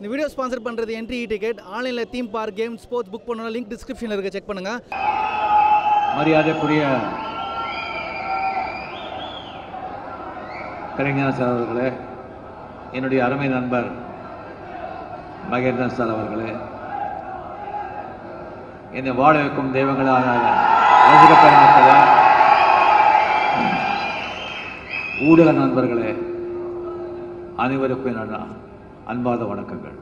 இந்த video sponsor பண்ணுறது entry ticket ஆன்லைனில் theme park game sports book பண்ணணும் லிங்க் டிஸ்கிரிப்ஷனில் இருக்க செக் பண்ணுங்கள் மரியாதைக்குரிய கலைஞர் சார் அவர்களே என்னுடைய அருமை நண்பர் மகேந்திரன் சார் அவர்களே என்னை வாழ வைக்கும் தெய்வங்களான ரசிக பெருமக்களே ஊடக நண்பர்களே அனைவருக்கும் என்னன்னா அன்பாத வணக்கங்கள்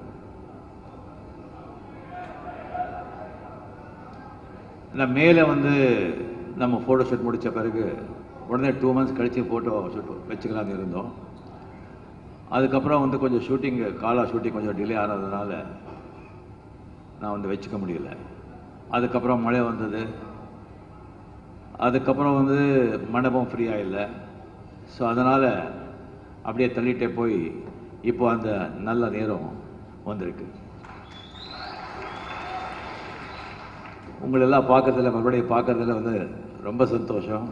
நான் மேலே வந்து நம்ம ஃபோட்டோ ஷூட் முடித்த பிறகு உடனே டூ மந்த்ஸ் கழித்து ஃபோட்டோ ஷூட் வச்சுக்கலாம்னு இருந்தோம் அதுக்கப்புறம் வந்து கொஞ்சம் ஷூட்டிங்கு காலா ஷூட்டிங் கொஞ்சம் டிலே ஆனதுனால நான் வந்து வச்சுக்க முடியல அதுக்கப்புறம் மழை வந்தது அதுக்கப்புறம் வந்து மண்டபம் ஃப்ரீயாக இல்லை ஸோ அதனால் அப்படியே தள்ளிட்டே போய் இப்போ அந்த நல்ல நேரம் வந்திருக்கு உங்களெல்லாம் பார்க்கறதுல மறுபடியும் பார்க்கறதுல வந்து ரொம்ப சந்தோஷம்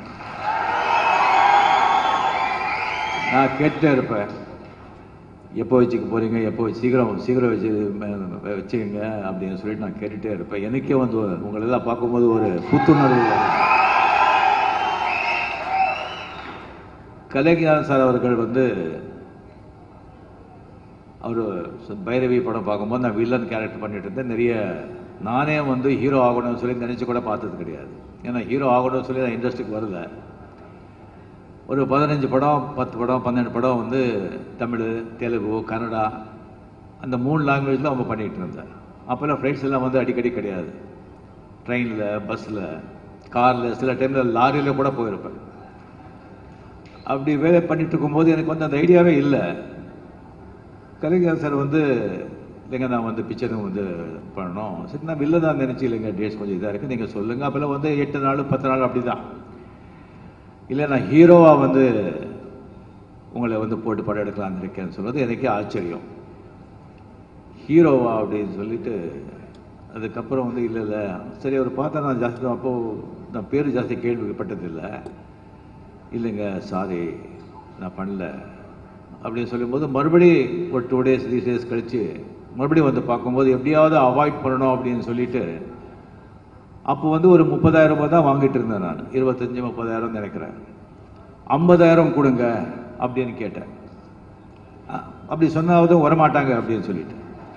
நான் கேட்டுட்டே இருப்பேன் எப்போ வச்சுக்க போறீங்க எப்போ வச்சு- சீக்கிரம் சீக்கிரம் வச்சு ம- வச்சுக்கங்க அப்படின்னு சொல்லிட்டு நான் கேட்டுட்டே இருப்பேன் எனக்கே வந்து உங்களெல்லாம் பார்க்கும்போது ஒரு புத்துணர்வு வரும். கலைஞர் சார் அவர்கள் வந்து அவர் பைரவி படம் பார்க்கும்போது நான் வில்லன் கேரக்டர் பண்ணிட்டு இருந்தேன் நிறைய நானே வந்து ஹீரோ ஆகணும்னு சொல்லி நினச்சி கூட பார்த்தது கிடையாது ஏன்னா ஹீரோ ஆகணும்னு சொல்லி நான் இண்டஸ்ட்ரிக்கு வரல ஒரு பதினஞ்சு படம் பத்து படம் பன்னெண்டு படம் வந்து தமிழ் தெலுங்கு கன்னடா அந்த மூணு லாங்குவேஜில் அவங்க பண்ணிகிட்டு இருந்தேன் அப்போல்லாம் ஃப்ளைட்ஸ் எல்லாம் வந்து அடிக்கடி கிடையாது ட்ரெயினில் பஸ்ஸில் காரில் சில டைமில் லாரியில் கூட போயிருப்பேன் அப்படி வேலை பண்ணிட்டு இருக்கும்போது எனக்கு வந்து அந்த ஐடியாவே இல்லை கலைஞர் சார் வந்து இல்லைங்க நான் வந்து பிக்சரும் வந்து பண்ணணும் சரி நான் வெளில தான் நினச்சி இல்லைங்க டேட்ஸ் கொஞ்சம் இதாக இருக்குது நீங்கள் சொல்லுங்கள் அப்போல்லாம் வந்து எட்டு நாள் பத்து நாள் அப்படி தான் இல்லை நான் ஹீரோவாக வந்து உங்களை வந்து போட்டு படம் எடுக்கலாம்னு இருக்கேன்னு சொல்றது எனக்கே ஆச்சரியம் ஹீரோவா அப்படின்னு சொல்லிட்டு அதுக்கப்புறம் வந்து இல்லை இல்லை சரி அவர் பார்த்தா நான் ஜாஸ்தி அப்போது நான் பேர் ஜாஸ்தி கேள்விப்பட்டதில்லை இல்லைங்க சாரி நான் பண்ணல அப்படின்னு சொல்லும்போது மறுபடி ஒரு டூ டேஸ் த்ரீ டேஸ் கழித்து மறுபடியும் வந்து பார்க்கும்போது எப்படியாவது அவாய்ட் பண்ணணும் அப்படின்னு சொல்லிட்டு அப்போ வந்து ஒரு முப்பதாயிரம் ரூபாய் தான் வாங்கிட்டு இருந்தேன் நான் இருபத்தஞ்சி முப்பதாயிரம் நினைக்கிறேன் ஐம்பதாயிரம் கொடுங்க அப்படின்னு கேட்டேன் அ- அப்படி சொன்னாவது வரமாட்டாங்க அப்படின்னு சொல்லிட்டு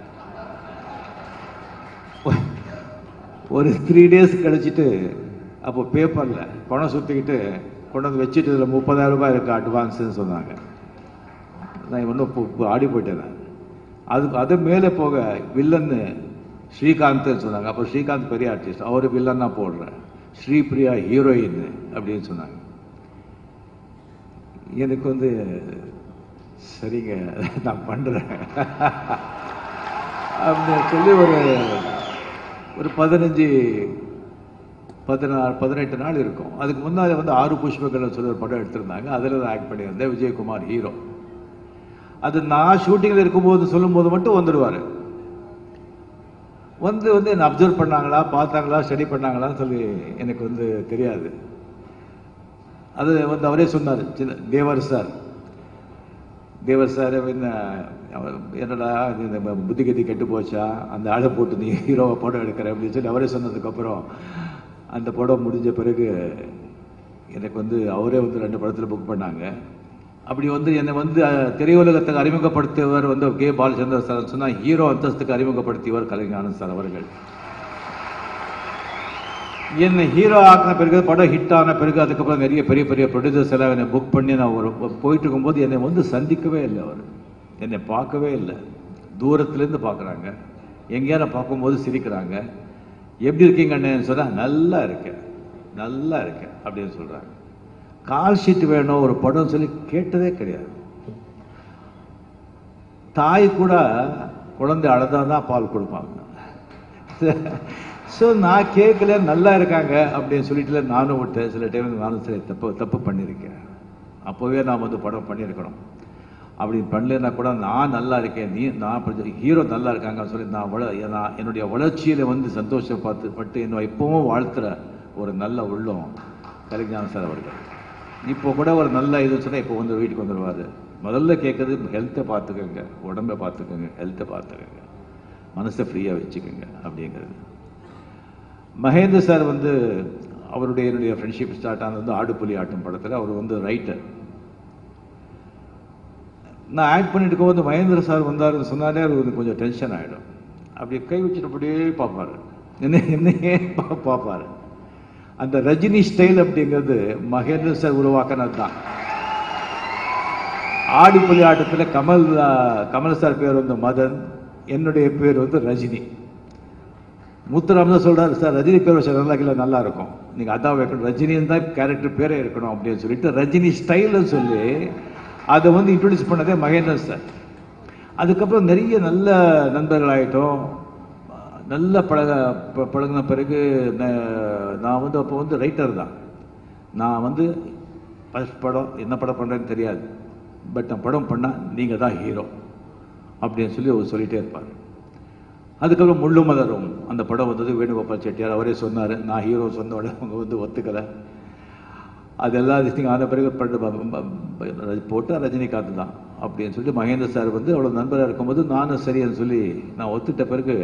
ஒரு த்ரீ டேஸ் கழிச்சிட்டு அப்போ பேப்பரில் பணம் சுற்றிக்கிட்டு கொண்டு வந்து வச்சுட்டு இதில் முப்பதாயிரம் ரூபாய் இருக்கு அட்வான்ஸ்னு சொன்னாங்க நான் இன்னும் இப்போ இப்போ ஆடி போயிட்டேன் நான். அதுக்கு அது மேலே போக வில்லன்னு ஸ்ரீகாந்த்னு சொன்னாங்க அப்போ ஸ்ரீகாந்த் பெரிய ஆர்டிஸ்ட் அவர் வில்லன்னா போடுறேன் ஸ்ரீபிரியா ஹீரோயின் அப்படின்னு சொன்னாங்க எனக்கு வந்து சரிங்க நான் பண்ணுறேன் அப்படின்னு சொல்லி ஒரு ஒரு பதினஞ்சு பதினாறு பதினெட்டு நாள் இருக்கும் அதுக்கு முன்னாடி வந்து ஆறு புஷ்பங்கள் சொல்லி ஒரு படம் எடுத்திருந்தாங்க அதில் தான் ஆக்ட் பண்ணியிருந்தேன் விஜயகுமார் ஹீரோ அது நான் ஷூட்டிங்கில் இருக்கும்போது சொல்லும்போது மட்டும் வந்துடுவார் வந்து வந்து என்னை அப்சர்வ் பண்ணாங்களா பார்த்தாங்களா ஸ்டடி பண்ணாங்களான்னு சொல்லி எனக்கு வந்து தெரியாது அது வந்து அவரே சொன்னார் சின்ன தேவர் சார் தேவர் சார் என்ன அவர் என்னடா இது இந்த புத்தி கத்தி கெட்டு போச்சா அந்த ஆளை போட்டு நீ ஹீரோவை படம் எடுக்கிற அப்படின்னு சொல்லி அவரே சொன்னதுக்கப்புறம் அந்த படம் முடிஞ்ச பிறகு எனக்கு வந்து அவரே வந்து ரெண்டு படத்தில் புக் பண்ணாங்க அப்படி வந்து என்னை வந்து அஹ், திரையுலகத்துக்கு அறிமுகப்படுத்தியவர் வந்து கே பாலச்சந்தர் சார் சொன்னால் ஹீரோ அந்தஸ்துக்கு அறிமுகப்படுத்தியவர் கலைஞானந்த் சார் அவர்கள் என்னை ஹீரோ ஆக்கின பிறகு படம் ஹிட் ஆன பிறகு அதுக்கப்புறம் நிறைய பெரிய பெரிய ப்ரொடியூசர்ஸ் எல்லாம் என்னை புக் பண்ணி நான் ஒரு போயிட்டு இருக்கும்போது என்னை வந்து சந்திக்கவே இல்லை அவர் என்னை பார்க்கவே இல்லை தூரத்துலேருந்து பார்க்குறாங்க எங்கேயா நான் பார்க்கும்போது சிரிக்கிறாங்க எப்படி இருக்கீங்கன்னு சொன்னால் நல்லா இருக்கேன் நல்லா இருக்கேன் அப்படின்னு சொல்கிறாங்க கால் ஷீட் வேணும் ஒரு படம் சொல்லி கேட்டதே கிடையாது தாய் கூட குழந்தை அழுதான் தான் பால் கொடுப்பாங்க ஸோ நான் கேட்கல நல்லா இருக்காங்க அப்படின்னு சொல்லிட்டு நானும் விட்டேன் சில டைம் நானும் சரி தப்பு தப்பு பண்ணியிருக்கேன் அப்போவே நான் வந்து படம் பண்ணியிருக்கணும் அப்படி பண்ணலைன்னா கூட நான் நல்லா இருக்கேன் நீ நான் ஹீரோ நல்லா இருக்காங்கன்னு சொல்லி நான் வள நான் என்னுடைய வளர்ச்சியில் வந்து சந்தோஷம் பார்த்து பட்டு என்னை எப்பவும் வாழ்த்துற ஒரு நல்ல உள்ளம் கலைஞான சார் அவர்கள் இப்போ கூட ஒரு நல்ல இது சொன்னால் இப்போ வந்து வீட்டுக்கு வந்துடுவார் முதல்ல கேட்குறது ஹெல்த்தை பார்த்துக்கோங்க உடம்பை பார்த்துக்கோங்க ஹெல்த்தை பார்த்துக்கோங்க மனசை ஃப்ரீயாக வச்சுக்கோங்க அப்படிங்கிறது மகேந்திர சார் வந்து அவருடைய என்னுடைய ஃப்ரெண்ட்ஷிப் ஸ்டார்ட் ஆனது வந்து ஆடுப்புலி ஆட்டம் படத்தில் அவர் வந்து ரைட்டர் நான் ஆக்ட் பண்ணிட்டு இருக்கும்போது மகேந்திர சார் வந்தாருன்னு சொன்னாலே அது வந்து கொஞ்சம் டென்ஷன் ஆகிடும் அப்படி கை வச்சுட்டு அப்படியே பார்ப்பாரு என்ன என்னையே பா- பார்ப்பாரு அந்த ரஜினி ஸ்டைல் அப்படிங்கிறது மகேந்திர சார் உருவாக்கினது தான் ஆடுப்புலி ஆட்டத்தில் கமல் ஆ, கமல் சார் பேர் வந்து மதன் என்னுடைய பேர் வந்து ரஜினி முத்துராம் தான் சொல்றாரு சார் ரஜினி பேர் வச்சா நல்லா இல்லை நல்லா இருக்கும் நீங்க அதான் வைக்கணும் ரஜினின்னு தான் கேரக்டர் பேரே இருக்கணும் அப்படின்னு சொல்லிட்டு ரஜினி ஸ்டைல்னு சொல்லி அதை வந்து இன்ட்ரடியூஸ் பண்ணதே மகேந்திரன் சார் அதுக்கப்புறம் நிறைய நல்ல நண்பர்கள் ஆயிட்டோம் நல்ல பழக ப- பழகுன பிறகு ந- நான் வந்து அப்போ வந்து ரைட்டர் தான் நான் வந்து ஃபர்ஸ்ட் படம் என்ன படம் பண்ணுறேன்னு தெரியாது பட் நான் படம் பண்ணால் நீங்கள் தான் ஹீரோ அப்படின்னு சொல்லி அவர் சொல்லிட்டே இருப்பார் அதுக்கப்புறம் முள்ளு மலரும் அந்த படம் வந்தது வேணுகோபால் செட்டியார் அவரே சொன்னார் நான் ஹீரோ சொன்ன உடனே அவங்க வந்து ஒத்துக்கலை அதெல்லாம் திஸ்டிங் ஆன பிறகு பட்டு ப- ப- ப- போட்டு ரஜினிகாந்த் தான் அப்படின்னு சொல்லிட்டு மகேந்திர சார் வந்து அவ்வளோ நண்பராக இருக்கும்போது நானும் சரின்னு சொல்லி நான் ஒத்துட்ட பிறகு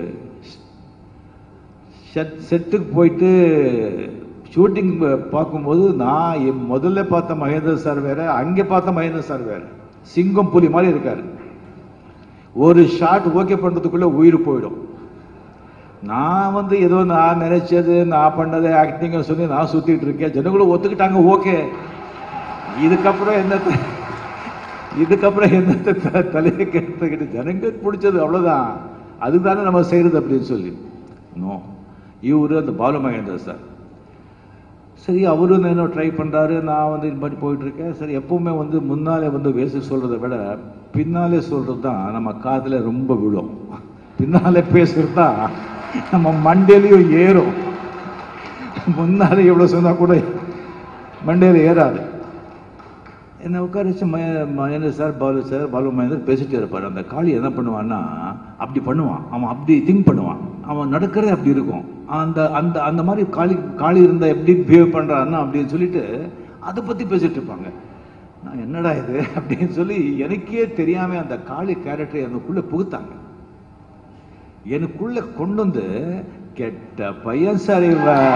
செட் செட்டுக்கு போயிட்டு ஷூட்டிங் பார்க்கும்போது நான் என் முதல்ல பார்த்த மகேந்திர சார் வேற அங்கே பார்த்த மகேந்திர சார் வேற சிங்கம் புலி மாதிரி இருக்காரு ஒரு ஷாட் ஓகே பண்றதுக்குள்ள உயிர் போயிடும் நான் வந்து ஏதோ நான் நினைச்சது நான் பண்ணது ஆக்டிங் சொல்லி நான் சுத்திட்டு இருக்கேன் ஜனங்களும் ஒத்துக்கிட்டாங்க ஓகே இதுக்கப்புறம் என்னத்த இதுக்கப்புறம் என்னத்த த- தலையை கெடுத்துக்கிட்டு ஜனங்க பிடிச்சது அவ்வளவுதான் அதுதானே நம்ம செய்யறது அப்படின்னு சொல்லி நோ இவரு அந்த பாலு மகேந்திர சார் சரி அவரும் என்ன ட்ரை பண்றாரு நான் வந்து இது மாதிரி போயிட்டு இருக்கேன் சரி எப்பவுமே வந்து முன்னாலே வந்து வேசி சொல்றதை விட பின்னாலே சொல்றது தான் நம்ம காதுல ரொம்ப விழும் பின்னாலே பேசுறது தான் நம்ம மண்டையிலையும் ஏறும் முன்னாலே எவ்வளவு சொன்னா கூட மண்டையில ஏறாது என்ன உட்கார வச்சு ம மகேந்திர சார் பாலு சார் பாலு மகேந்தர் பேசிட்டே இருப்பார் அந்த காளி என்ன பண்ணுவான்னா அப்படி பண்ணுவான் அவன் அப்படி திங்க் பண்ணுவான் அவன் நடக்கிறதே அப்படி இருக்கும் அந்த அந்த அந்த மாதிரி காளி காளி இருந்தா எப்படி பிஹேவ் பண்றான்னா அப்படின்னு சொல்லிட்டு அதை பத்தி பேசிட்டு இருப்பாங்க நான் என்னடா இது அப்படின்னு சொல்லி எனக்கே தெரியாம அந்த காளி கேரக்டரை எனக்குள்ள புகுத்தாங்க எனக்குள்ள கொண்டு வந்து கெட்ட பையன் சார் இவன்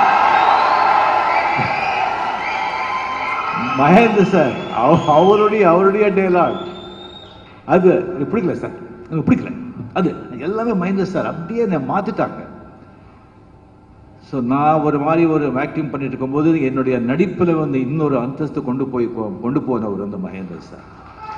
மகேந்திர சார் அவ- அவருடைய அவருடைய டேலாக் அது எனக்கு பிடிக்கல சார் எனக்கு பிடிக்கல அது எல்லாமே மகேந்திர சார் அப்படியே என்னை மாத்திட்டாங்க ஸோ நான் ஒரு மாதிரி ஒரு ஆக்டிங் பண்ணிட்டு இருக்கும்போது என்னுடைய நடிப்பில் வந்து இன்னொரு அந்தஸ்து கொண்டு போய் கொ- கொண்டு போனவர் வந்து மகேந்திர சார்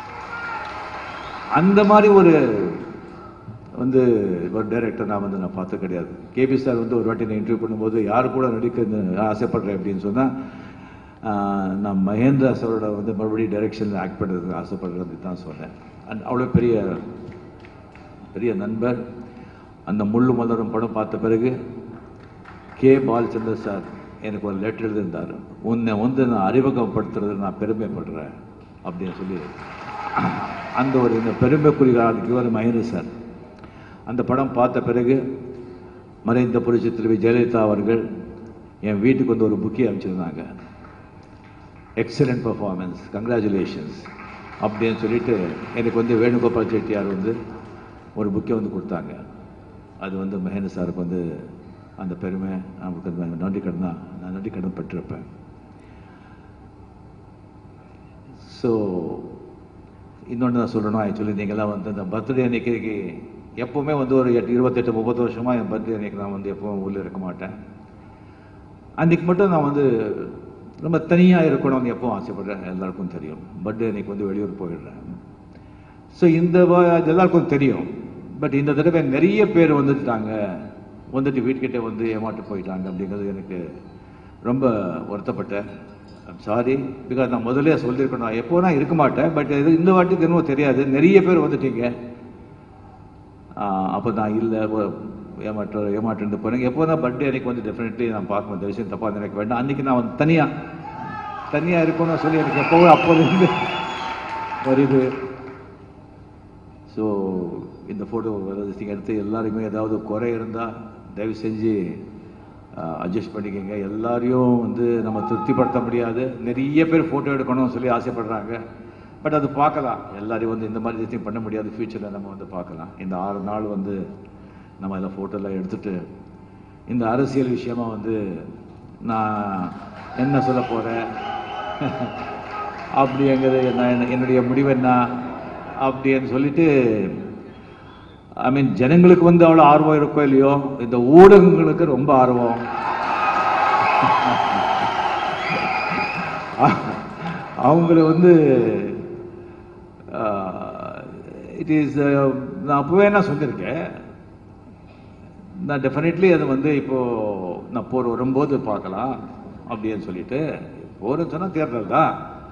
அந்த மாதிரி ஒரு வந்து ஒரு டைரக்டர் நான் வந்து நான் பார்த்து கிடையாது கேபி சார் வந்து ஒரு வாட்டி நான் இன்டர்வியூ பண்ணும்போது யார் கூட நடிக்க ஆசைப்படுறேன் அப்படின்னு சொன்னால் நான் மகேந்திரா சாரோட வந்து மறுபடியும் டைரக்ஷனில் ஆக்ட் பண்ணுறதுக்கு ஆசைப்படுறது தான் சொன்னேன் அண்ட் அவ்வளோ பெரிய பெரிய நண்பர் அந்த முள்ளு மலரும் படம் பார்த்த பிறகு கே பாலச்சந்தர் சார் எனக்கு ஒரு லெட்டர் எழுதியிருந்தார் உன்னை வந்து நான் அறிமுகப்படுத்துறது நான் பெருமைப்படுறேன் அப்படின்னு சொல்லி அந்த ஒரு இந்த பெருமைக்குரிய ஆளுக்கு ஒரு மகேந்திர சார் அந்த படம் பார்த்த பிறகு மறைந்த புரட்சி தலைவி ஜெயலலிதா அவர்கள் என் வீட்டுக்கு வந்து ஒரு புக்கி அனுப்பிச்சிருந்தாங்க எக்ஸலண்ட் பர்ஃபார்மன்ஸ் கங்க்ராச்சுலேஷன்ஸ் அப்படின்னு சொல்லிட்டு எனக்கு வந்து வேணுகோபால் செட்டியார் வந்து ஒரு புக்கை வந்து கொடுத்தாங்க அது வந்து மகேந்திர சாருக்கு வந்து அந்த பெருமை நமக்கு அந்த நன்றி கடன் தான் நான் நன்றி கடன் பட்டிருப்பேன் ஸோ இன்னொன்று நான் சொல்லணும் ஆக்சுவலி நீங்களாம் வந்து அந்த பர்த்டே அன்னைக்கு எப்போவுமே வந்து ஒரு எட்டு இருபத்தெட்டு முப்பது வருஷமா என் பர்த்டே அன்னைக்கு நான் வந்து எப்பவும் உள்ளே இருக்க மாட்டேன் அன்னைக்கு மட்டும் நான் வந்து ரொம்ப தனியாக இருக்கணும்னு எப்பவும் ஆசைப்படுறேன் எல்லாருக்கும் தெரியும் பர்த்டே அன்னைக்கு வந்து வெளியூர் போயிடுறேன் ஸோ இந்த வ- அது எல்லாருக்கும் தெரியும் பட் இந்த தடவை நிறைய பேர் வந்துட்டாங்க வந்துட்டு வீட்டுக்கிட்டே வந்து ஏமாட்டு போயிட்டாங்க அப்படிங்கிறது எனக்கு ரொம்ப வருத்தப்பட்டேன் சாரி பிகாஸ் நான் முதல்ல சொல்லியிருக்கணும் நான் எப்போ நான் இருக்க மாட்டேன் பட் இது இந்த வாட்டிக்கு இன்னும் தெரியாது நிறைய பேர் வந்துட்டீங்க அப்போ நான் இல்லை ஏமாற்ற ஏமாற்று போனேன் எப்போ நான் பர்த்டே அன்னைக்கு வந்து டெஃபினெட்லி நான் பார்க்க இந்த விஷயம் தப்பாக நினைக்க வேண்டாம் அன்னைக்கு நான் வந்து தனியாக தனியாக இருக்கணும்னு சொல்லி எனக்கு எப்போவும் அப்போதுலேருந்து வருது ஸோ இந்த ஃபோட்டோ எடுத்து எல்லாருக்குமே ஏதாவது குறை இருந்தால் தயவு செஞ்சு அட்ஜஸ்ட் பண்ணிக்கோங்க எல்லாரையும் வந்து நம்ம திருப்திப்படுத்த முடியாது நிறைய பேர் ஃபோட்டோ எடுக்கணும்னு சொல்லி ஆசைப்படுறாங்க பட் அது பார்க்கலாம் எல்லாரையும் வந்து இந்த மாதிரி திங்க் பண்ண முடியாது ஃப்யூச்சரில் நம்ம வந்து பார்க்கலாம் இந்த ஆறு நாள் வந்து நம்ம அதில் ஃபோட்டோலாம் எடுத்துட்டு இந்த அரசியல் விஷயமா வந்து நான் என்ன சொல்ல போகிறேன் அப்படிங்கிறது நான் என்னுடைய முடிவு என்ன அப்படின்னு சொல்லிட்டு ஐ மீன் ஜனங்களுக்கு வந்து அவ்வளோ ஆர்வம் இருக்கோ இல்லையோ இந்த ஊடகங்களுக்கு ரொம்ப ஆர்வம் அவங்கள வந்து இட் இஸ் நான் அப்போவே நான் சொல்லியிருக்கேன் நான் டெஃபினெட்லி அது வந்து இப்போ நான் போர் வரும்போது பார்க்கலாம் அப்படின்னு சொல்லிட்டு போர்னு சொன்னால் தேர்தல் தான்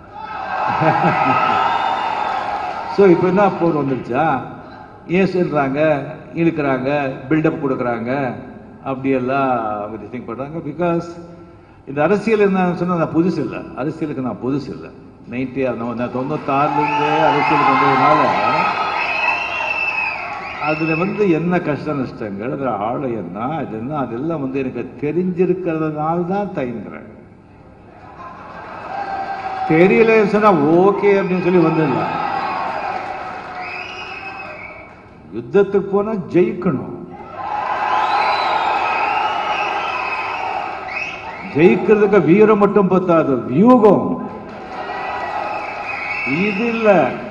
ஸோ இப்போ என்ன போர் வந்துடுச்சா ஏன் சொல்கிறாங்க இழுக்கிறாங்க பில்டப் கொடுக்குறாங்க அப்படியெல்லாம் அவங்க திங்க் பண்ணுறாங்க பிகாஸ் இந்த அரசியல் என்ன சொன்னால் நான் புதுசு இல்லை அரசியலுக்கு நான் புதுசு இல்லை நைன்டி நான் தொண்ணூத்தாறுலேருந்து அரசியலுக்கு வந்ததுனால அதில் வந்து என்ன கஷ்ட நஷ்டங்கள் அதில் ஆழம் என்ன அது என்ன அதெல்லாம் வந்து எனக்கு தெரிஞ்சிருக்கிறதுனால தான் தயங்குறேன் தெரியலன்னு சொன்னா ஓகே அப்படின்னு சொல்லி வந்துடலாம் யுத்தத்துக்கு போனா ஜெயிக்கணும் ஜெயிக்கிறதுக்கு வீரம் மட்டும் பத்தாது வியூகம் இது இல்ல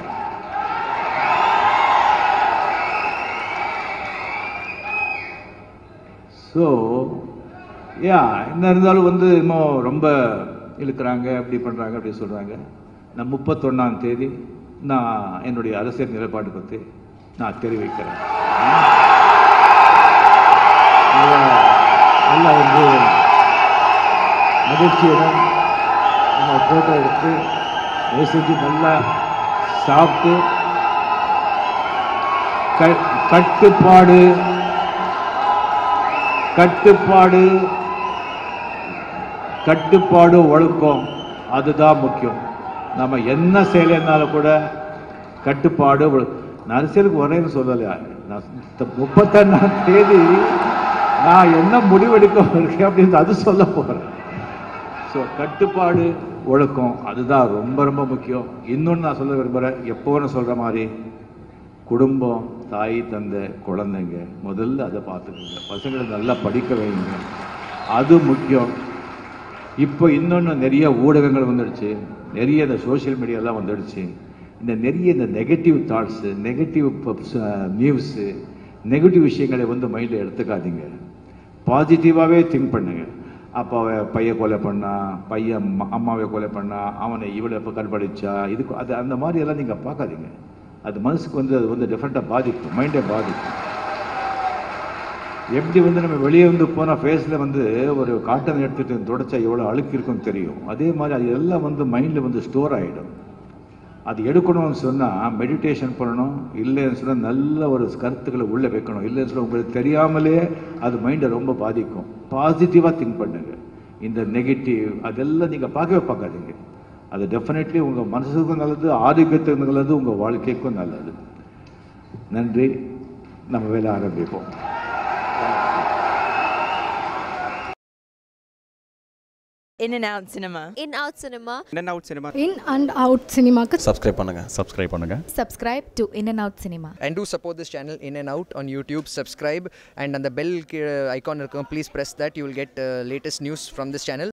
ஸோ யா என்ன இருந்தாலும் வந்து இன்னும் ரொம்ப இழுக்கிறாங்க அப்படி பண்றாங்க அப்படி சொல்றாங்க நான் முப்பத்தொன்னாம் தேதி நான் என்னுடைய அரசியல் நிலைப்பாடு பற்றி நான் தெரிவிக்கிறேன் நல்லா நல்லா வந்து மகிழ்ச்சியுடன் நம்ம ஃபோட்டோ எடுத்து யோசிச்சு நல்லா சாப்பிட்டு க- கட்டுப்பாடு கட்டுப்பாடு கட்டுப்பாடு ஒழுக்கம் அதுதான் முக்கியம் நம்ம என்ன செய்யலைன்னாலும் கூட கட்டுப்பாடு ஒழு- நான் அரசியலுக்கு வரேன்னு சொல்லலையா நான் இந்த முப்பத்தொன்னாம் தேதி நான் என்ன முடிவெடுக்க இருக்கேன் அப்படின்னு அது சொல்ல போறேன் ஸோ கட்டுப்பாடு ஒழுக்கம் அதுதான் ரொம்ப ரொம்ப முக்கியம் இன்னொன்று நான் சொல்ல விரும்புகிறேன் எப்போன்னு சொல்கிற மாதிரி குடும்பம் தாய் தந்தை குழந்தைங்க முதல்ல அதை பார்த்துக்கோங்க பசங்களை நல்லா படிக்க வைங்க அது முக்கியம் இப்போ இன்னொன்று நிறைய ஊடகங்கள் வந்துடுச்சு நிறைய இந்த சோஷியல் மீடியாலாம் வந்துடுச்சு இந்த நிறைய இந்த negative thoughts negative news negative விஷயங்களை வந்து மைண்டில் எடுத்துக்காதீங்க பாசிட்டிவாகவே திங்க் பண்ணுங்க அப்பாவை பைய கொலை பண்ணா பையன் அம்மா- அம்மாவை கொலை பண்ணா அவனை இவளை எப்போ கற்பழிச்சா இதுக்கு அது அந்த மாதிரி எல்லாம் நீங்கள் பார்க்காதீங்க அது மனசுக்கு வந்து அது வந்து டிஃப்ரெண்ட்டாக பாதிக்கும் மைண்டை பாதிக்கும் எப்படி வந்து நம்ம வெளியே வந்து போனால் ஃபேஸில் வந்து ஒரு காட்டன் எடுத்துட்டு தொடச்சா எவ்வளோ அழுக்கு இருக்குன்னு தெரியும் அதே மாதிரி அது எல்லாம் வந்து மைண்டில் வந்து ஸ்டோர் ஆகிடும் அது எடுக்கணும்னு சொன்னால் மெடிடேஷன் பண்ணணும் இல்லைன்னு சொன்னால் நல்ல ஒரு கருத்துக்களை உள்ளே வைக்கணும் இல்லைன்னு சொன்னால் உங்களுக்கு தெரியாமலே அது மைண்டை ரொம்ப பாதிக்கும் பாசிட்டிவாக திங்க் பண்ணுங்க இந்த நெகட்டிவ் அதெல்லாம் நீங்கள் பார்க்கவே பார்க்காதீங்க அது டெஃபினெட்லி உங்கள் மனசுக்கும் நல்லது ஆரோக்கியத்துக்கும் நல்லது உங்கள் வாழ்க்கைக்கும் நல்லது நன்றி நம்ம வேலை ஆரம்பிப்போம் In and out cinema. in out cinema In and out cinema. In and out சினிமாக்கு சப்ஸ்கிரைப் பண்ணுங்க சப்ஸ்கிரைப் பண்ணுங்க subscribe to In and Out Cinema. and do support this channel in and out on youtube subscribe and on the bell ki- icon இருக்கும், please press that you will get uh, latest news from this channel